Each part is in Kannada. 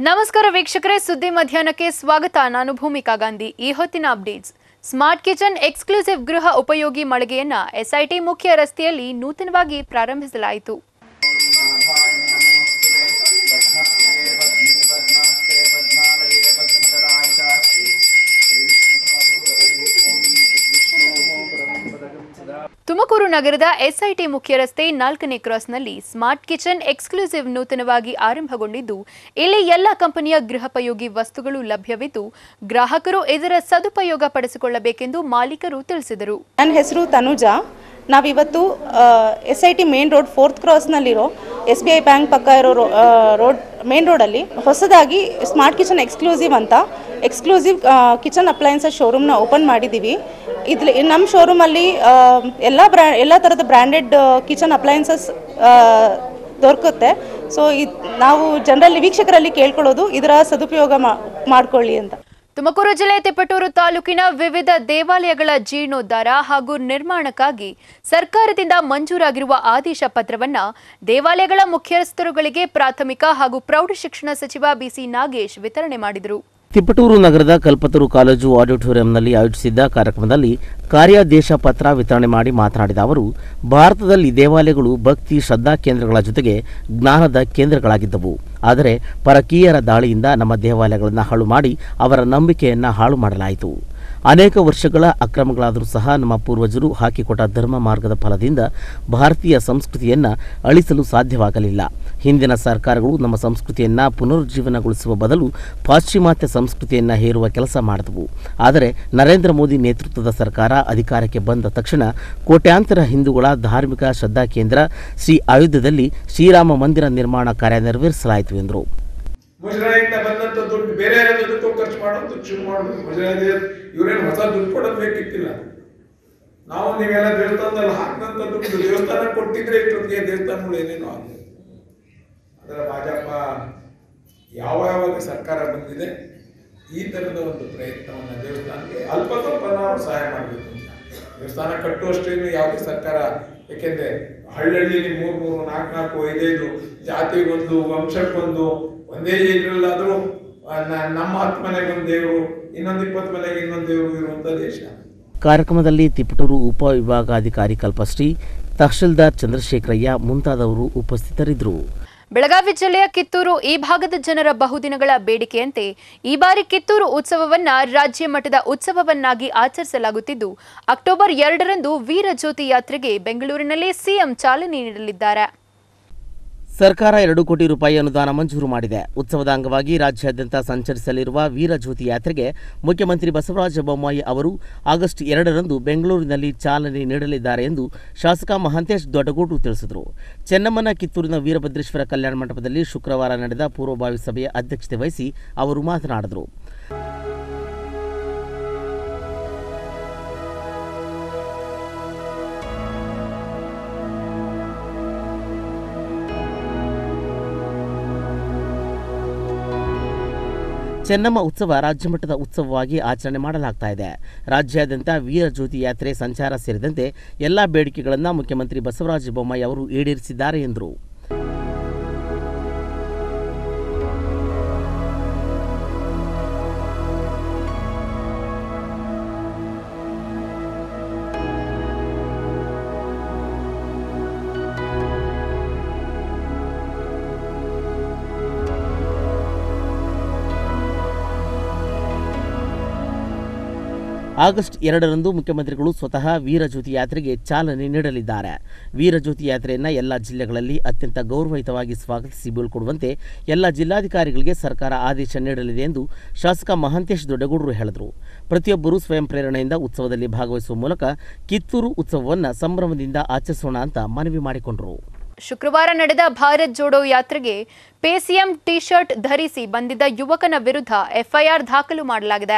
ನಮಸ್ಕಾರ ವೀಕ್ಷಕರೇ ಸುದ್ದಿ ಮಧ್ಯಾಹ್ನಕ್ಕೆ ಸ್ವಾಗತ ನಾನು ಭೂಮಿಕಾ ಗಾಂಧಿ ಈ ಹೊತ್ತಿನ ಅಪ್ಡೇಟ್ಸ್ ಸ್ಮಾರ್ಟ್ ಕಿಚನ್ ಎಕ್ಸ್ಕ್ಲೂಸಿವ್ ಗೃಹ ಉಪಯೋಗಿ ಮಳಿಗೆಯನ್ನ ಎಸ್ಐಟಿ ಮುಖ್ಯ ರಸ್ತೆಯಲ್ಲಿ ನೂತನವಾಗಿ ಪ್ರಾರಂಭಿಸಲಾಯಿತು ತುಮಕೂರು ನಗರದ ಎಸ್ಐಟಿ ಮುಖ್ಯ ರಸ್ತೆ ನಾಲ್ಕನೇ ಕ್ರಾಸ್ನಲ್ಲಿ ಸ್ಮಾರ್ಟ್ ಕಿಚನ್ ಎಕ್ಸ್ಕ್ಲೂಸಿವ್ ನೂತನವಾಗಿ ಆರಂಭಗೊಂಡಿದ್ದು ಇಲ್ಲಿ ಎಲ್ಲ ಕಂಪನಿಯ ಗೃಹೋಪಯೋಗಿ ವಸ್ತುಗಳು ಲಭ್ಯವಿದ್ದು ಗ್ರಾಹಕರು ಇದರ ಸದುಪಯೋಗ ಪಡಿಸಿಕೊಳ್ಳಬೇಕೆಂದು ಮಾಲೀಕರು ತಿಳಿಸಿದರು ನನ್ನ ಹೆಸರು ತನುಜಾ ನಾವಿವತ್ತು S I T main road fourth ಕ್ರಾಸ್ನಲ್ಲಿರೋ ಎಸ್ ಬಿ ಐ ಬ್ಯಾಂಕ್ ಪಕ್ಕ ಇರೋ ರೋ- ಆ, ರೋಡ್ ಮೇನ್ ರೋಡಲ್ಲಿ ಹೊಸದಾಗಿ ಸ್ಮಾರ್ಟ್ ಕಿಚನ್ ಎಕ್ಸ್ಕ್ಲೂಸಿವ್ ಅಂತ ಎಕ್ಸ್ಕ್ಲೂಸಿವ್ ಕಿಚನ್ ಅಪ್ಲಯನ್ಸಸ್ ಶೋರೂಮ್ನ ಓಪನ್ ಮಾಡಿದ್ದೀವಿ ಇದ್ಲಿ ನಮ್ಮ ಶೋರೂಮಲ್ಲಿ ಎಲ್ಲ ಬ್ರ್ಯಾ ಎಲ್ಲ ಥರದ ಬ್ರ್ಯಾಂಡೆಡ್ ಕಿಚನ್ ಅಪ್ಲಯನ್ಸಸ್ ದೊರಕುತ್ತೆ ಸೊ ಇದು ನಾವು ಜನರಲ್ಲಿ ವೀಕ್ಷಕರಲ್ಲಿ ಕೇಳ್ಕೊಳ್ಳೋದು ಇದರ ಸದುಪಯೋಗ ಮಾ- ಮಾಡ್ಕೊಳ್ಳಿ ಅಂತ ತುಮಕೂರು ಜಿಲ್ಲೆ ತಿಪಟೂರು ತಾಲೂಕಿನ ವಿವಿಧ ದೇವಾಲಯಗಳ ಜೀರ್ಣೋದ್ಧಾರ ಹಾಗೂ ನಿರ್ಮಾಣಕ್ಕಾಗಿ ಸರ್ಕಾರದಿಂದ ಮಂಜೂರಾಗಿರುವ ಆದೇಶ ಪತ್ರವನ್ನ ದೇವಾಲಯಗಳ ಮುಖ್ಯಸ್ಥರುಗಳಿಗೆ ಪ್ರಾಥಮಿಕ ಹಾಗೂ ಪ್ರೌಢಶಿಕ್ಷಣ ಸಚಿವ ಬಿಸಿ ನಾಗೇಶ್ ವಿತರಣೆ ಮಾಡಿದರು ತಿಪಟೂರು ನಗರದ ಕಲ್ಪತರು ಕಾಲೇಜು ಆಡಿಟೋರಿಯಂನಲ್ಲಿ ಆಯೋಜಿಸಿದ್ದ ಕಾರ್ಯಕ್ರಮದಲ್ಲಿ ಕಾರ್ಯಾದೇಶ ಪತ್ರ ವಿತರಣೆ ಮಾಡಿ ಮಾತನಾಡಿದ ಅವರು ಭಾರತದಲ್ಲಿ ದೇವಾಲಯಗಳು ಭಕ್ತಿ ಶ್ರದ್ಧಾ ಕೇಂದ್ರಗಳ ಜೊತೆಗೆ ಜ್ಞಾನದ ಕೇಂದ್ರಗಳಾಗಿದ್ದವು ಆದರೆ ಪರಕೀಯರ ದಾಳಿಯಿಂದ ನಮ್ಮ ದೇವಾಲಯಗಳನ್ನು ಹಾಳು ಮಾಡಿ ಅವರ ನಂಬಿಕೆಯನ್ನು ಹಾಳು ಮಾಡಲಾಯಿತು ಅನೇಕ ವರ್ಷಗಳ ಅಕ್ರಮಗಳಾದರೂ ಸಹ ನಮ್ಮ ಪೂರ್ವಜರು ಹಾಕಿಕೊಟ್ಟ ಧರ್ಮ ಮಾರ್ಗದ ಫಲದಿಂದ ಭಾರತೀಯ ಸಂಸ್ಕೃತಿಯನ್ನು ಅಳಿಸಲು ಸಾಧ್ಯವಾಗಲಿಲ್ಲ ಹಿಂದಿನ ಸರ್ಕಾರಗಳು ನಮ್ಮ ಸಂಸ್ಕೃತಿಯನ್ನು ಪುನರುಜ್ಜೀವನಗೊಳಿಸುವ ಬದಲು ಪಾಶ್ಚಿಮಾತ್ಯ ಸಂಸ್ಕೃತಿಯನ್ನು ಹೇರುವ ಕೆಲಸ ಮಾಡಿದವು ಆದರೆ ನರೇಂದ್ರ ಮೋದಿ ನೇತೃತ್ವದ ಸರ್ಕಾರ ಅಧಿಕಾರಕ್ಕೆ ಬಂದ ತಕ್ಷಣ ಕೋಟ್ಯಾಂತರ ಹಿಂದೂಗಳ ಧಾರ್ಮಿಕ ಶ್ರದ್ಧಾ ಕೇಂದ್ರ ಶ್ರೀ ಆಯುಧದಲ್ಲಿ ಶ್ರೀರಾಮ ಮಂದಿರ ನಿರ್ಮಾಣ ಕಾರ್ಯ ನೆರವೇರಿಸಲಾಯಿತು ಎಂದರು ಮುಜರಾಯಿಯಿಂದ ಬಂದಂತ ದುಡ್ಡು ಬೇರೆ ಯಾರೋ ದುಡ್ಡು ಖರ್ಚು ಮಾಡೋದು ಶುರು ಮಾಡೋದು ಮುಜರಾಯಿ ಇವ್ರೇನು ಹೊಸ ದುಡ್ಡು ಕೊಡೋದು ಬೇಕಿತ್ತಿಲ್ಲ ನಾವು ನೀವೆಲ್ಲ ದೇವಸ್ಥಾನದಲ್ಲಿ ಹಾಕಿದಂತ ದುಡ್ಡು ದೇವಸ್ಥಾನ ಕೊಟ್ಟಿದ್ರೆ ಇಷ್ಟೊತ್ತಿಗೆ ದೇವಸ್ಥಾನಗಳು ಏನೇನೋ ಆಗಿದೆ ಅದರ ಭಾಜಪ ಯಾವ ಯಾವಾಗ ಸರ್ಕಾರ ಬಂದಿದೆ ಈ ಥರದ ಒಂದು ಪ್ರಯತ್ನವನ್ನು ದೇವಸ್ಥಾನಕ್ಕೆ ಅಲ್ಪ ಸ್ವಲ್ಪ ನಾವು ಸಹಾಯ ಮಾಡಬೇಕು ಅಂತ ದೇವಸ್ಥಾನ ಕಟ್ಟುವಷ್ಟೇನು ಯಾವುದೇ ಸರ್ಕಾರ ಯಾಕೆಂದ್ರೆ ಹಳ್ಳಹಳ್ಳಿಲಿ ಮೂರು ಮೂರು ನಾಲ್ಕು ನಾಲ್ಕು ಐದೈದು ಜಾತಿಗೊಂದು ವಂಶಕ್ಕೊಂದು ಒಂದೇ ಇದರಲ್ಲಾದರೂ ನಮ್ಮ ಹತ್ತು ಮನೆಗೊಂದು ದೇವರು ಇನ್ನೊಂದು ಇಪ್ಪತ್ತು ಮನೆಗೆ ಇನ್ನೊಂದು ದೇವರು ಇರುವಂಥ ದೇಶ ಕಾರ್ಯಕ್ರಮದಲ್ಲಿ ತಿಪಟೂರು ಉಪವಿಭಾಗಾಧಿಕಾರಿ ಕಲ್ಪಶ್ರೀ ತಹಶೀಲ್ದಾರ್ ಚಂದ್ರಶೇಖರಯ್ಯ ಮುಂತಾದವರು ಉಪಸ್ಥಿತರಿದ್ದರು ಬೆಳಗಾವಿ ಜಿಲ್ಲೆಯ ಕಿತ್ತೂರು ಈ ಭಾಗದ ಜನರ ಬಹುದಿನಗಳ ಬೇಡಿಕೆಯಂತೆ ಈ ಬಾರಿ ಕಿತ್ತೂರು ಉತ್ಸವವನ್ನ ರಾಜ್ಯ ಮಟ್ಟದ ಉತ್ಸವವನ್ನಾಗಿ ಆಚರಿಸಲಾಗುತ್ತಿದ್ದು ಅಕ್ಟೋಬರ್ ಎರಡರಂದು ವೀರಜ್ಯೋತಿ ಯಾತ್ರೆಗೆ ಬೆಂಗಳೂರಿನಲ್ಲಿ ಸಿಎಂ ಚಾಲನೆ ನೀಡಲಿದ್ದಾರೆ ಸರ್ಕಾರ ಎರಡು ಕೋಟಿ ರೂಪಾಯಿ ಅನುದಾನ ಮಂಜೂರು ಮಾಡಿದೆ ಉತ್ಸವದ ಅಂಗವಾಗಿ ರಾಜ್ಯಾದ್ಯಂತ ಸಂಚರಿಸಲಿರುವ ವೀರಜ್ಯೋತಿ ಯಾತ್ರೆಗೆ ಮುಖ್ಯಮಂತ್ರಿ ಬಸವರಾಜ ಬೊಮ್ಮಾಯಿ ಅವರು ಆಗಸ್ಟ್ ಎರಡರಂದು ಬೆಂಗಳೂರಿನಲ್ಲಿ ಚಾಲನೆ ನೀಡಲಿದ್ದಾರೆ ಎಂದು ಶಾಸಕ ಮಹಾಂತೇಶ್ ದೊಡ್ಡಗೂಡು ತಿಳಿಸಿದರು ಚೆನ್ನಮ್ಮನ ಕಿತ್ತೂರಿನ ವೀರಭದ್ರೇಶ್ವರ ಕಲ್ಯಾಣ ಮಂಟಪದಲ್ಲಿ ಶುಕ್ರವಾರ ನಡೆದ ಪೂರ್ವಭಾವಿ ಸಭೆಯ ಅಧ್ಯಕ್ಷತೆ ವಹಿಸಿ ಅವರು ಮಾತನಾಡಿದರು ಚೆನ್ನಮ್ಮ ಉತ್ಸವ ರಾಜ್ಯಮಟ್ಟದ ಉತ್ಸವವಾಗಿ ಆಚರಣೆ ಮಾಡಲಾಗ್ತಾ ಇದೆ ರಾಜ್ಯಾದ್ಯಂತ ವೀರಜ್ಯೋತಿ ಯಾತ್ರೆ ಸಂಚಾರ ಸೇರಿದಂತೆ ಎಲ್ಲ ಬೇಡಿಕೆಗಳನ್ನು ಮುಖ್ಯಮಂತ್ರಿ ಬಸವರಾಜ ಬೊಮ್ಮಾಯಿ ಅವರು ಈಡೇರಿಸಿದ್ದಾರೆ ಎಂದರು ಆಗಸ್ಟ್ ಎರಡರಂದು ಮುಖ್ಯಮಂತ್ರಿಗಳು ಸ್ವತಃ ವೀರಜ್ಯೋತಿ ಯಾತ್ರೆಗೆ ಚಾಲನೆ ನೀಡಲಿದ್ದಾರೆ ವೀರಜ್ಯೋತಿ ಯಾತ್ರೆಯನ್ನು ಎಲ್ಲ ಜಿಲ್ಲೆಗಳಲ್ಲಿ ಅತ್ಯಂತ ಗೌರವಯುತವಾಗಿ ಸ್ವಾಗತಿಸಿ ಬೀಳ್ಕೊಡುವಂತೆ ಎಲ್ಲ ಜಿಲ್ಲಾಧಿಕಾರಿಗಳಿಗೆ ಸರ್ಕಾರ ಆದೇಶ ನೀಡಲಿದೆ ಎಂದು ಶಾಸಕ ಮಹಾಂತೇಶ್ ದೊಡ್ಡಗೌಡರು ಹೇಳಿದರು ಪ್ರತಿಯೊಬ್ಬರೂ ಸ್ವಯಂ ಪ್ರೇರಣೆಯಿಂದ ಉತ್ಸವದಲ್ಲಿ ಭಾಗವಹಿಸುವ ಮೂಲಕ ಕಿತ್ತೂರು ಉತ್ಸವವನ್ನು ಸಂಭ್ರಮದಿಂದ ಆಚರಿಸೋಣ ಅಂತ ಮನವಿ ಮಾಡಿಕೊಂಡರು ಶುಕ್ರವಾರ ನಡೆದ ಭಾರತ್ ಜೋಡೋ ಯಾತ್ರೆಗೆ ಪೇಸಿಎಂ ಟಿ ಶರ್ಟ್ ಧರಿಸಿ ಬಂದಿದ್ದ ಯುವಕನ ವಿರುದ್ಧ ಎಫ್ಐಆರ್ ದಾಖಲು ಮಾಡಲಾಗಿದೆ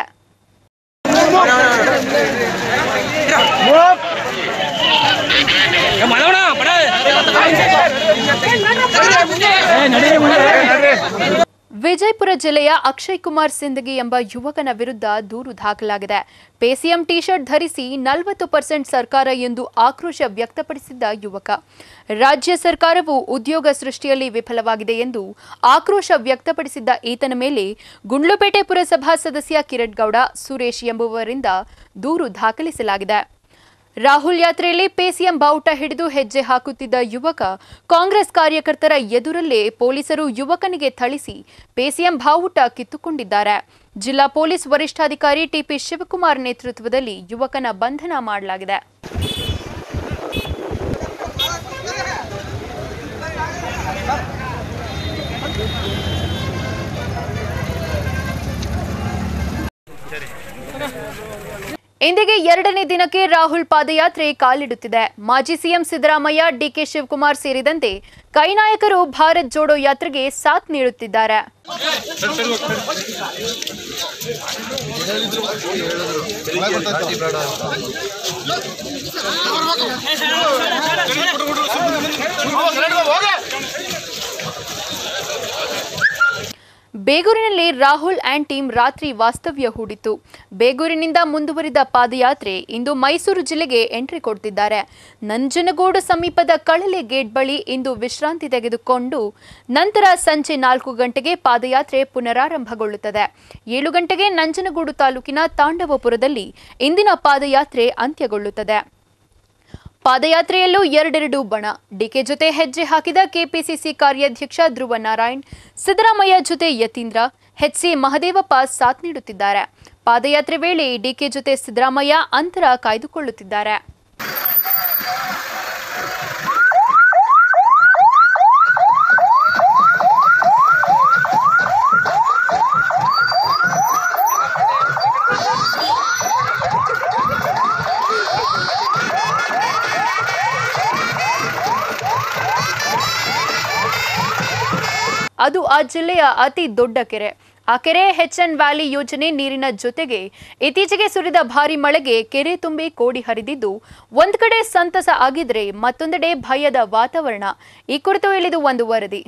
ವಿಜಯಪುರ ಜಿಲ್ಲೆಯ ಅಕ್ಷಯ್ ಕುಮಾರ್ ಸಿಂದಗಿ ಎಂಬ ಯುವಕನ ವಿರುದ್ಧ ದೂರು ದಾಖಲಾಗಿದೆ ಪೇಸಿಎಂ ಟಿ ಶರ್ಟ್ ಧರಿಸಿ ನಲವತ್ತು ಪರ್ಸೆಂಟ್ ಸರ್ಕಾರ ಎಂದು ಆಕ್ರೋಶ ವ್ಯಕ್ತಪಡಿಸಿದ್ದ ಯುವಕ ರಾಜ್ಯ ಸರ್ಕಾರವು ಉದ್ಯೋಗ ಸೃಷ್ಟಿಯಲ್ಲಿ ವಿಫಲವಾಗಿದೆ ಎಂದು ಆಕ್ರೋಶ ವ್ಯಕ್ತಪಡಿಸಿದ್ದ ಈತನ ಮೇಲೆ ಗುಂಡ್ಲುಪೇಟೆ ಪುರಸಭಾ ಸದಸ್ಯ ಕಿರಣ್ ಗೌಡ ಸುರೇಶ್ ಎಂಬುವರಿಂದ ದೂರು ದಾಖಲಿಸಲಾಗಿದೆ ರಾಹುಲ್ ಯಾತ್ರೆಯಲ್ಲಿ ಪೇಸಿಎಂ ಬಾವುಟ ಹಿಡಿದು ಹೆಜ್ಜೆ ಹಾಕುತ್ತಿದ್ದ ಯುವಕ ಕಾಂಗ್ರೆಸ್ ಕಾರ್ಯಕರ್ತರ ಎದುರಲ್ಲೇ ಪೊಲೀಸರು ಯುವಕನಿಗೆ ಥಳಿಸಿ ಪೇಸಿಎಂ ಬಾವುಟ ಕಿತ್ತುಕೊಂಡಿದ್ದಾರೆ ಜಿಲ್ಲಾ ಪೊಲೀಸ್ ವರಿಷ್ಠಾಧಿಕಾರಿ ಟಿಪಿ ಶಿವಕುಮಾರ್ ನೇತೃತ್ವದಲ್ಲಿ ಯುವಕನ ಬಂಧನ ಮಾಡಲಾಗಿದೆ ಇಂದಿಗೆ ಎರಡನೇ ದಿನಕ್ಕೆ ರಾಹುಲ್ ಪಾದಯಾತ್ರೆ ಕಾಲಿಡುತ್ತಿದೆ ಮಾಜಿ ಸಿಎಂ ಸಿದ್ದರಾಮಯ್ಯ ಡಿಕೆ ಶಿವಕುಮಾರ್ ಸೇರಿದಂತೆ ಕೈ ನಾಯಕರು ಭಾರತ್ ಜೋಡೋ ಯಾತ್ರೆಗೆ ಸಾಥ್ ನೀಡುತ್ತಿದ್ದಾರೆ ಬೇಗೂರಿನಲ್ಲಿ ರಾಹುಲ್ ಆ್ಯಂಡ್ ಟೀಮ್ ರಾತ್ರಿ ವಾಸ್ತವ್ಯ ಹೂಡಿತು ಬೇಗೂರಿನಿಂದ ಮುಂದುವರಿದ ಪಾದಯಾತ್ರೆ ಇಂದು ಮೈಸೂರು ಜಿಲ್ಲೆಗೆ ಎಂಟ್ರಿ ಕೊಡ್ತಿದ್ದಾರೆ ನಂಜನಗೂಡು ಸಮೀಪದ ಕಳಲೆ ಗೇಟ್ ಬಳಿ ಇಂದು ವಿಶ್ರಾಂತಿ ತೆಗೆದುಕೊಂಡು ನಂತರ ಸಂಜೆ ನಾಲ್ಕು ಗಂಟೆಗೆ ಪಾದಯಾತ್ರೆ ಪುನರಾರಂಭಗೊಳ್ಳುತ್ತದೆ ಏಳು ಗಂಟೆಗೆ ನಂಜನಗೂಡು ತಾಲೂಕಿನ ತಾಂಡವಪುರದಲ್ಲಿ ಇಂದಿನ ಪಾದಯಾತ್ರೆ ಅಂತ್ಯಗೊಳ್ಳುತ್ತದೆ ಪಾದಯಾತ್ರೆಯಲ್ಲೂ ಎರಡೆರಡು ಬಣ ಡಿಕೆ ಜೊತೆ ಹೆಜ್ಜೆ ಹಾಕಿದ ಕೆಪಿಸಿಸಿ ಕಾರ್ಯಾಧ್ಯಕ್ಷ ಧ್ರುವ ನಾರಾಯಣ್ ಸಿದ್ದರಾಮಯ್ಯ ಜೊತೆ ಯತೀಂದ್ರ ಎಚ್ಸಿ ಮಹದೇವಪ್ಪ ಸಾಥ್ ನೀಡುತ್ತಿದ್ದಾರೆ ಪಾದಯಾತ್ರೆ ವೇಳೆ ಡಿಕೆ ಜೊತೆ ಸಿದ್ದರಾಮಯ್ಯ ಅಂತರ ಕಾಯ್ದುಕೊಳ್ಳುತ್ತಿದ್ದಾರೆ ಅದು ಆ ಜಿಲ್ಲೆಯ ಅತಿ ದೊಡ್ಡ ಕೆರೆ ಆ ಕೆರೆ ಹೆಚ್ ಎನ್ ವ್ಯಾಲಿ ಯೋಜನೆ ನೀರಿನ ಜೊತೆಗೆ ಇತ್ತೀಚೆಗೆ ಸುರಿದ ಭಾರಿ ಮಳೆಗೆ ಕೆರೆ ತುಂಬಿ ಕೋಡಿ ಹರಿದಿದ್ದು ಒಂದ್ ಕಡೆ ಸಂತಸ ಆಗಿದ್ರೆ ಮತ್ತೊಂದೆಡೆ ಭಯದ ವಾತಾವರಣ ಈ ಕುರಿತು ಇಳಿದು ಒಂದು ವರದಿ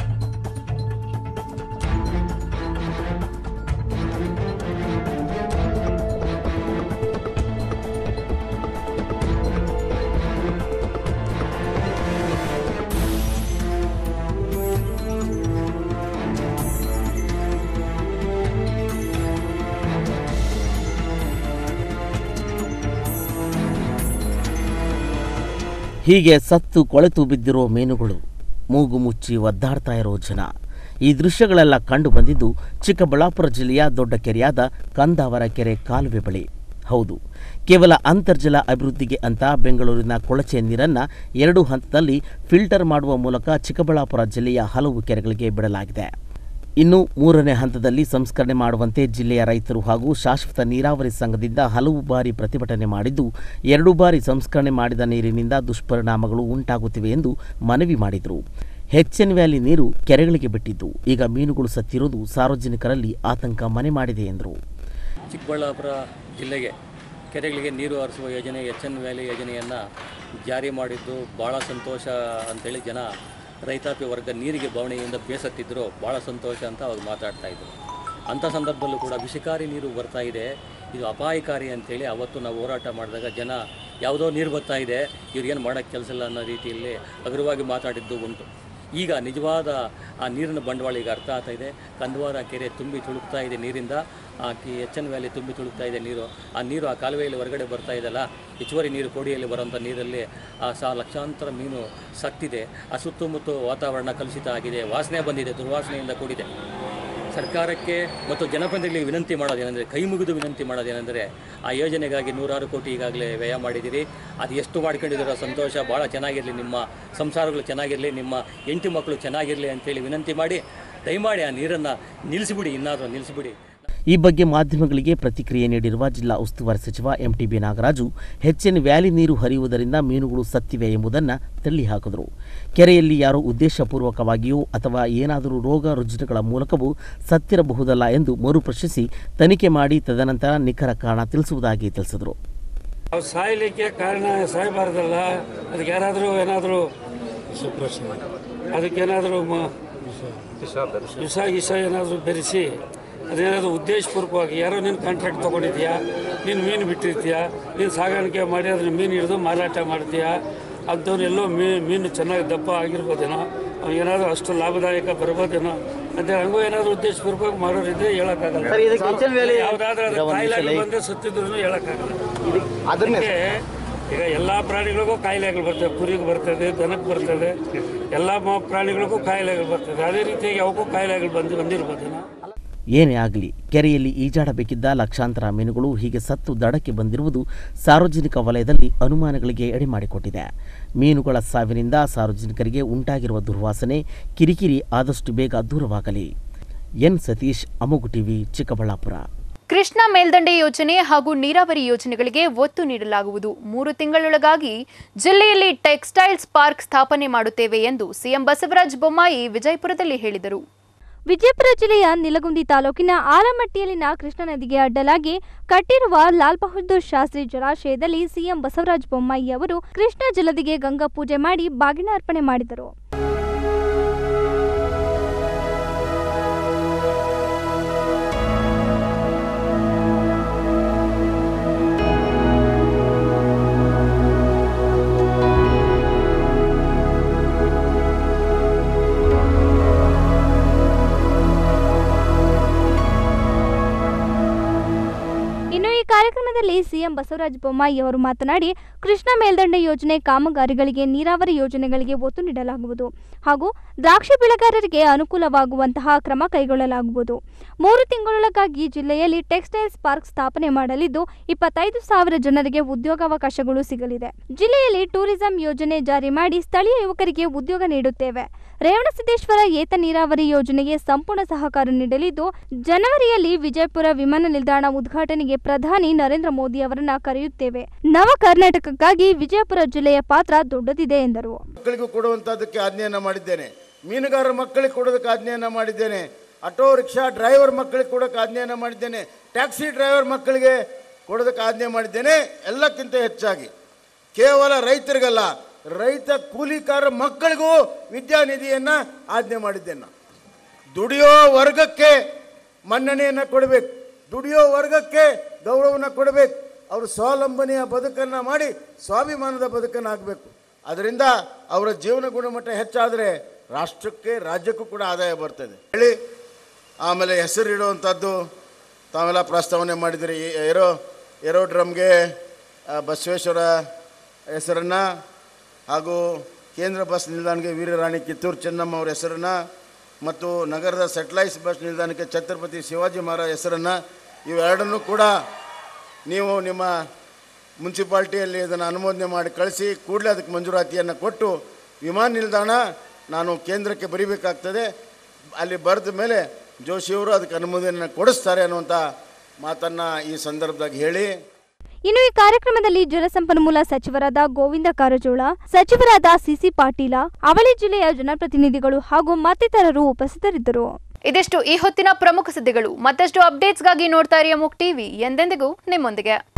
ಹೀಗೆ ಸತ್ತು ಕೊಳೆತು ಬಿದ್ದಿರೋ ಮೀನುಗಳು ಮೂಗು ಮುಚ್ಚಿ ಒದ್ದಾಡ್ತಾ ಇರೋ ಜನ ಈ ದೃಶ್ಯಗಳೆಲ್ಲ ಕಂಡು ಬಂದಿದ್ದು ಚಿಕ್ಕಬಳ್ಳಾಪುರ ಜಿಲ್ಲೆಯ ದೊಡ್ಡ ಕೆರೆಯಾದ ಕಂದಾವರ ಕೆರೆ ಕಾಲುವೆ ಬಳಿ ಹೌದು ಕೇವಲ ಅಂತರ್ಜಲ ಅಭಿವೃದ್ಧಿಗೆ ಅಂತ ಬೆಂಗಳೂರಿನ ಕೊಳಚೆ ನೀರನ್ನು ಎರಡು ಹಂತದಲ್ಲಿ ಫಿಲ್ಟರ್ ಮಾಡುವ ಮೂಲಕ ಚಿಕ್ಕಬಳ್ಳಾಪುರ ಜಿಲ್ಲೆಯ ಹಲವು ಕೆರೆಗಳಿಗೆ ಬಿಡಲಾಗಿದೆ ಇನ್ನು ಮೂರನೇ ಹಂತದಲ್ಲಿ ಸಂಸ್ಕರಣೆ ಮಾಡುವಂತೆ ಜಿಲ್ಲೆಯ ರೈತರು ಹಾಗೂ ಶಾಶ್ವತ ನೀರಾವರಿ ಸಂಘದಿಂದ ಹಲವು ಬಾರಿ ಪ್ರತಿಭಟನೆ ಮಾಡಿದ್ದು ಎರಡು ಬಾರಿ ಸಂಸ್ಕರಣೆ ಮಾಡಿದ ನೀರಿನಿಂದ ದುಷ್ಪರಿಣಾಮಗಳು ಉಂಟಾಗುತ್ತಿವೆ ಎಂದು ಮನವಿ ಮಾಡಿದರು ಎನ್ ವ್ಯಾಲಿ ನೀರು ಕೆರೆಗಳಿಗೆ ಬಿಟ್ಟಿದ್ದು ಈಗ ಮೀನುಗಳು ಸತ್ತಿರುವುದು ಸಾರ್ವಜನಿಕರಲ್ಲಿ ಆತಂಕ ಮನೆ ಮಾಡಿದೆ ಎಂದರು ಚಿಕ್ಕಬಳ್ಳಾಪುರ ಜಿಲ್ಲೆಗೆ ಕೆರೆಗಳಿಗೆ ನೀರು ಹರಿಸುವ ಯೋಜನೆ ಎಚ್ ಎನ್ ವ್ಯಾಲಿ ಯೋಜನೆಯನ್ನು ಜಾರಿ ಮಾಡಿದ್ದು ಭಾಳ ಸಂತೋಷ ಅಂತೇಳಿ ಜನ ರೈತಾಪಿ ವರ್ಗ ನೀರಿಗೆ ಬವಣೆಯಿಂದ ಬೇಸತ್ತಿದ್ದರು ಭಾಳ ಸಂತೋಷ ಅಂತ ಅವ್ರು ಮಾತಾಡ್ತಾ ಇದ್ರು ಅಂಥ ಸಂದರ್ಭದಲ್ಲೂ ಕೂಡ ವಿಷಕಾರಿ ನೀರು ಬರ್ತಾ ಇದೆ ಇದು ಅಪಾಯಕಾರಿ ಅಂತೇಳಿ ಅವತ್ತು ನಾವು ಹೋರಾಟ ಮಾಡಿದಾಗ ಜನ ಯಾವುದೋ ನೀರು ಬರ್ತಾ ಇದೆ ಇವ್ರಿಗೇನು ಮಾಡೋಕ್ಕೆ ಕೆಲಸ ಇಲ್ಲ ಅನ್ನೋ ರೀತಿಯಲ್ಲಿ ಹಗುರವಾಗಿ ಮಾತಾಡಿದ್ದು ಉಂಟು ಈಗ ನಿಜವಾದ ಆ ನೀರಿನ ಬಂಡವಾಳ ಈಗ ಅರ್ಥ ಆಗ್ತಾ ಇದೆ ಕಂದವಾರ ಕೆರೆ ತುಂಬಿ ತುಳುಕ್ತಾ ಇದೆ ನೀರಿಂದ ಆ ಕಿ ಎಚ್ ಎನ್ ವ್ಯಾಲಿ ತುಂಬಿ ತುಳುಕ್ತಾ ಇದೆ ನೀರು ಆ ನೀರು ಆ ಕಾಲುವೆಯಲ್ಲಿ ಹೊರಗಡೆ ಬರ್ತಾ ಇದೆಲ್ಲ ಹೆಚ್ಚುವರಿ ನೀರು ಕೋಡಿಯಲ್ಲಿ ಬರೋಂಥ ನೀರಲ್ಲಿ ಆ ಸಾ ಲಕ್ಷಾಂತರ ಮೀನು ಸತ್ತಿದೆ ಆ ಸುತ್ತಮುತ್ತ ವಾತಾವರಣ ಕಲುಷಿತ ಆಗಿದೆ ವಾಸನೆ ಬಂದಿದೆ ದುರ್ವಾಸನೆಯಿಂದ ಕೂಡಿದೆ ಸರ್ಕಾರಕ್ಕೆ ಮತ್ತು ಜನಪ್ರತಿನಿಧಿಗಳಿಗೆ ವಿನಂತಿ ಮಾಡೋದೇನೆಂದರೆ ಕೈ ಮುಗಿದು ವಿನಂತಿ ಮಾಡೋದೇನೆಂದರೆ ಆ ಯೋಜನೆಗಾಗಿ ನೂರಾರು ಕೋಟಿ ಈಗಾಗಲೇ ವ್ಯಯ ಮಾಡಿದ್ದೀರಿ ಅದು ಎಷ್ಟು ಮಾಡ್ಕೊಂಡಿದ್ದೀರೋ ಸಂತೋಷ ಭಾಳ ಚೆನ್ನಾಗಿರಲಿ ನಿಮ್ಮ ಸಂಸಾರಗಳು ಚೆನ್ನಾಗಿರಲಿ ನಿಮ್ಮ ಹೆಂಡತಿ ಮಕ್ಕಳು ಚೆನ್ನಾಗಿರಲಿ ಅಂತೇಳಿ ವಿನಂತಿ ಮಾಡಿ ದಯಮಾಡಿ ಆ ನೀರನ್ನು ನಿಲ್ಲಿಸಿಬಿಡಿ ಇನ್ನಾದರೂ ನಿಲ್ಲಿಸಿಬಿಡಿ ಈ ಬಗ್ಗೆ ಮಾಧ್ಯಮಗಳಿಗೆ ಪ್ರತಿಕ್ರಿಯೆ ನೀಡಿರುವ ಜಿಲ್ಲಾ ಉಸ್ತುವಾರಿ ಸಚಿವ ಎಂಟಿಬಿ ನಾಗರಾಜು ಎನ್ ವ್ಯಾಲಿ ನೀರು ಹರಿಯುವುದರಿಂದ ಮೀನುಗಳು ಸತ್ತಿವೆ ಎಂಬುದನ್ನು ತಳ್ಳಿ ಹಾಕಿದರು ಕೆರೆಯಲ್ಲಿ ಯಾರೋ ಉದ್ದೇಶಪೂರ್ವಕವಾಗಿಯೋ ಅಥವಾ ಏನಾದರೂ ರೋಗ ರುಜಿನಗಳ ಮೂಲಕವೂ ಸತ್ತಿರಬಹುದಲ್ಲ ಎಂದು ಮರುಪ್ರಶ್ನಿಸಿ ತನಿಖೆ ಮಾಡಿ ತದನಂತರ ನಿಖರ ಕಾರಣ ತಿಳಿಸುವುದಾಗಿ ತಿಳಿಸಿದರು ಅವ್ರು ಸಾಯಲಿಕ್ಕೆ ಕಾರಣ ಸಾಯಬಾರ್ದಲ್ಲ ಅದಕ್ಕೆ ಯಾರಾದರೂ ಏನಾದರೂ ಅದಕ್ಕೇನಾದರೂ ಮ ವಿಷ ಗಿಷ ಏನಾದರೂ ಬೆರೆಸಿ ಅದೇನಾದರೂ ಉದ್ದೇಶಪೂರ್ವಕವಾಗಿ ಯಾರೋ ನೀನು ಕಾಂಟ್ರಾಕ್ಟ್ ತೊಗೊಂಡಿದ್ಯಾ ನೀನು ಮೀನು ಬಿಟ್ಟಿರ್ತೀಯಾ ನೀನು ಸಾಗಾಣಿಕೆ ಮಾಡಿ ಅದನ್ನ ಮೀನು ಹಿಡಿದು ಮಾರಾಟ ಮಾಡ್ತೀಯಾ ಅಂಥವನ್ನೆಲ್ಲೋ ಮೀ ಮೀನು ಚೆನ್ನಾಗಿ ದಪ್ಪ ಆಗಿರ್ಬೋದೇನೋ ಏನಾದರೂ ಅಷ್ಟು ಲಾಭದಾಯಕ ಬರ್ಬೋದೇನೋ ಅಂತ ಹಂಗೂ ಏನಾದರೂ ಉದ್ದೇಶಪೂರ್ವಕವಾಗಿ ಮಾಡೋರಿದ್ರೆ ಹೇಳೋಕ್ಕಾಗಲ್ಲ ಯಾವುದಾದ್ರೂ ಅದು ಕಾಯಿಲೆ ಬಂದರೆ ಸತ್ತಿದ್ರು ಹೇಳೋಕ್ಕಾಗಲ್ಲ ಅದಕ್ಕೆ ಈಗ ಎಲ್ಲ ಪ್ರಾಣಿಗಳಿಗೂ ಕಾಯಿಲೆಗಳು ಬರ್ತವೆ ಕುರಿಗೆ ಬರ್ತದೆ ದನಕ್ಕೆ ಬರ್ತದೆ ಎಲ್ಲ ಮ- ಪ್ರಾಣಿಗಳಿಗೂ ಕಾಯಿಲೆಗಳು ಬರ್ತದೆ ಅದೇ ರೀತಿಯಾಗಿ ಅವಕ್ಕೂ ಕಾಯಿಲೆಗಳು ಬಂದು ಬಂದಿರ್ಬೋದೇನೋ ಏನೇ ಆಗಲಿ ಕೆರೆಯಲ್ಲಿ ಈಜಾಡಬೇಕಿದ್ದ ಲಕ್ಷಾಂತರ ಮೀನುಗಳು ಹೀಗೆ ಸತ್ತು ದಡಕ್ಕೆ ಬಂದಿರುವುದು ಸಾರ್ವಜನಿಕ ವಲಯದಲ್ಲಿ ಅನುಮಾನಗಳಿಗೆ ಎಡೆಮಾಡಿಕೊಟ್ಟಿದೆ ಮೀನುಗಳ ಸಾವಿನಿಂದ ಸಾರ್ವಜನಿಕರಿಗೆ ಉಂಟಾಗಿರುವ ದುರ್ವಾಸನೆ ಕಿರಿಕಿರಿ ಆದಷ್ಟು ಬೇಗ ದೂರವಾಗಲಿ ಎನ್ ಸತೀಶ್ ಅಮೋಗು ಟಿವಿ ಚಿಕ್ಕಬಳ್ಳಾಪುರ ಕೃಷ್ಣ ಮೇಲ್ದಂಡೆ ಯೋಜನೆ ಹಾಗೂ ನೀರಾವರಿ ಯೋಜನೆಗಳಿಗೆ ಒತ್ತು ನೀಡಲಾಗುವುದು ಮೂರು ತಿಂಗಳೊಳಗಾಗಿ ಜಿಲ್ಲೆಯಲ್ಲಿ ಟೆಕ್ಸ್ಟೈಲ್ಸ್ ಪಾರ್ಕ್ ಸ್ಥಾಪನೆ ಮಾಡುತ್ತೇವೆ ಎಂದು ಸಿಎಂ ಬಸವರಾಜ ಬೊಮ್ಮಾಯಿ ವಿಜಯಪುರದಲ್ಲಿ ಹೇಳಿದರು ವಿಜಯಪುರ ಜಿಲ್ಲೆಯ ನಿಲಗುಂದಿ ತಾಲೂಕಿನ ಆಲಮಟ್ಟಿಯಲ್ಲಿನ ಕೃಷ್ಣಾ ನದಿಗೆ ಅಡ್ಡಲಾಗಿ ಕಟ್ಟಿರುವ ಲಾಲ್ ಬಹದ್ದೂರ್ ಶಾಸ್ತ್ರಿ ಜಲಾಶಯದಲ್ಲಿ ಸಿಎಂ ಬಸವರಾಜ ಬೊಮ್ಮಾಯಿ ಅವರು ಕೃಷ್ಣ ಜಲದಿಗೆ ಗಂಗಾ ಪೂಜೆ ಮಾಡಿ ಬಾಗಿನ ಅರ್ಪಣೆ ಮಾಡಿದರು ಇನ್ನು ಈ ಕಾರ್ಯಕ್ರಮದಲ್ಲಿ ಸಿಎಂ ಬಸವರಾಜ ಬೊಮ್ಮಾಯಿ ಅವರು ಮಾತನಾಡಿ ಕೃಷ್ಣ ಮೇಲ್ದಂಡೆ ಯೋಜನೆ ಕಾಮಗಾರಿಗಳಿಗೆ ನೀರಾವರಿ ಯೋಜನೆಗಳಿಗೆ ಒತ್ತು ನೀಡಲಾಗುವುದು ಹಾಗೂ ದ್ರಾಕ್ಷಿ ಬೆಳೆಗಾರರಿಗೆ ಅನುಕೂಲವಾಗುವಂತಹ ಕ್ರಮ ಕೈಗೊಳ್ಳಲಾಗುವುದು ಮೂರು ತಿಂಗಳೊಳಗಾಗಿ ಜಿಲ್ಲೆಯಲ್ಲಿ ಟೆಕ್ಸ್ಟೈಲ್ಸ್ ಪಾರ್ಕ್ ಸ್ಥಾಪನೆ ಮಾಡಲಿದ್ದು ಇಪ್ಪತ್ತೈದು ಸಾವಿರ ಜನರಿಗೆ ಉದ್ಯೋಗಾವಕಾಶಗಳು ಸಿಗಲಿದೆ ಜಿಲ್ಲೆಯಲ್ಲಿ ಟೂರಿಸಂ ಯೋಜನೆ ಜಾರಿ ಮಾಡಿ ಸ್ಥಳೀಯ ಯುವಕರಿಗೆ ಉದ್ಯೋಗ ನೀಡುತ್ತೇವೆ ರೇವಣಸಿದ್ದೇಶ್ವರ ಏತ ನೀರಾವರಿ ಯೋಜನೆಗೆ ಸಂಪೂರ್ಣ ಸಹಕಾರ ನೀಡಲಿದ್ದು ಜನವರಿಯಲ್ಲಿ ವಿಜಯಪುರ ವಿಮಾನ ನಿಲ್ದಾಣ ಉದ್ಘಾಟನೆಗೆ ಪ್ರಧಾನಿ ನರೇಂದ್ರ ಮೋದಿ ಅವರನ್ನ ಕರೆಯುತ್ತೇವೆ ನವ ಕರ್ನಾಟಕಕ್ಕಾಗಿ ವಿಜಯಪುರ ಜಿಲ್ಲೆಯ ಪಾತ್ರ ದೊಡ್ಡದಿದೆ ಎಂದರು ಮಕ್ಕಳಿಗೂ ಕೊಡುವಂಥದ್ದಕ್ಕೆ ಆಜ್ಞೆಯನ್ನು ಮಾಡಿದ್ದೇನೆ ಮೀನುಗಾರರ ಮಕ್ಕಳಿಗೆ ಕೊಡೋದಕ್ಕೆ ಆಜ್ಞೆಯನ್ನು ಮಾಡಿದ್ದೇನೆ ಆಟೋ ರಿಕ್ಷಾ ಡ್ರೈವರ್ ಮಕ್ಕಳಿಗೆ ಕೊಡೋಕೆ ಆಜ್ಞೆಯನ್ನು ಮಾಡಿದ್ದೇನೆ ಟ್ಯಾಕ್ಸಿ ಡ್ರೈವರ್ ಮಕ್ಕಳಿಗೆ ಕೊಡೋದಕ್ಕೆ ಆಜ್ಞೆ ಮಾಡಿದ್ದೇನೆ ಎಲ್ಲಕ್ಕಿಂತ ಹೆಚ್ಚಾಗಿ ಕೇವಲ ರೈತರಿಗಲ್ಲ ರೈತ ಕೂಲಿಕಾರ ಮಕ್ಕಳಿಗೂ ವಿದ್ಯಾನಿಧಿಯನ್ನು ಆಜ್ಞೆ ಮಾಡಿದ್ದೇನೆ ನಾನು. ದುಡಿಯೋ ವರ್ಗಕ್ಕೆ ಮನ್ನಣೆಯನ್ನು ಕೊಡಬೇಕು ದುಡಿಯೋ ವರ್ಗಕ್ಕೆ ಗೌರವನ ಕೊಡಬೇಕು ಅವರು ಸ್ವಾವಲಂಬನೆಯ ಬದುಕನ್ನು ಮಾಡಿ ಸ್ವಾಭಿಮಾನದ ಬದುಕನ್ನು ಆಗಬೇಕು ಅದರಿಂದ ಅವರ ಜೀವನ ಗುಣಮಟ್ಟ ಹೆಚ್ಚಾದರೆ ರಾಷ್ಟ್ರಕ್ಕೆ ರಾಜ್ಯಕ್ಕೂ ಕೂಡ ಆದಾಯ ಬರ್ತದೆ ಹೇಳಿ ಆಮೇಲೆ ಹೆಸರಿಡುವಂಥದ್ದು ತಾವೆಲ್ಲ ಪ್ರಸ್ತಾವನೆ ಮಾಡಿದಿರಿ ಈ ಏರೋ ಏರೋಡ್ರಮ್ಗೆ ಆ, ಬಸವೇಶ್ವರ ಹೆಸರನ್ನು ಹಾಗೂ ಕೇಂದ್ರ ಬಸ್ ನಿಲ್ದಾಣಕ್ಕೆ ವೀರರಾಣಿ ಕಿತ್ತೂರು ಚೆನ್ನಮ್ಮ ಅವರ ಹೆಸರನ್ನು ಮತ್ತು ನಗರದ ಸೆಟ್ಲೈಸ್ ಬಸ್ ನಿಲ್ದಾಣಕ್ಕೆ ಛತ್ರಪತಿ ಶಿವಾಜಿ ಮಹಾರಾಜ ಹೆಸರನ್ನು ಇವೆರಡನ್ನೂ ಕೂಡ ನೀವು ನಿಮ್ಮ ಮುನ್ಸಿಪಾಲ್ಟಿಯಲ್ಲಿ ಇದನ್ನು ಅನುಮೋದನೆ ಮಾಡಿ ಕಳಿಸಿ ಕೂಡಲೇ ಅದಕ್ಕೆ ಮಂಜೂರಾತಿಯನ್ನು ಕೊಟ್ಟು ವಿಮಾನ ನಿಲ್ದಾಣ ನಾನು ಕೇಂದ್ರಕ್ಕೆ ಬರೀಬೇಕಾಗ್ತದೆ ಅಲ್ಲಿ ಬರೆದ ಮೇಲೆ ಜೋಶಿಯವರು ಅದಕ್ಕೆ ಅನುಮೋದನೆಯನ್ನು ಕೊಡಿಸ್ತಾರೆ ಅನ್ನುವಂಥ ಮಾತನ್ನು ಈ ಸಂದರ್ಭದಾಗ ಹೇಳಿ ಇನ್ನು ಈ ಕಾರ್ಯಕ್ರಮದಲ್ಲಿ ಜಲಸಂಪನ್ಮೂಲ ಸಚಿವರಾದ ಗೋವಿಂದ ಕಾರಜೋಳ ಸಚಿವರಾದ ಸಿಸಿ ಪಾಟೀಲ ಅವಳಿ ಜಿಲ್ಲೆಯ ಜನಪ್ರತಿನಿಧಿಗಳು ಹಾಗೂ ಮತ್ತಿತರರು ಉಪಸ್ಥಿತರಿದ್ದರು ಇದಿಷ್ಟು ಈ ಹೊತ್ತಿನ ಪ್ರಮುಖ ಸುದ್ದಿಗಳು ಮತ್ತಷ್ಟು ಅಪ್ಡೇಟ್ಸ್ಗಾಗಿ ನೋಡ್ತಾ ಇರಿ ಅಮುಕ್ ಟಿವಿ ಎಂದೆಂದಿಗೂ ನಿಮ್ಮೊಂದಿಗೆ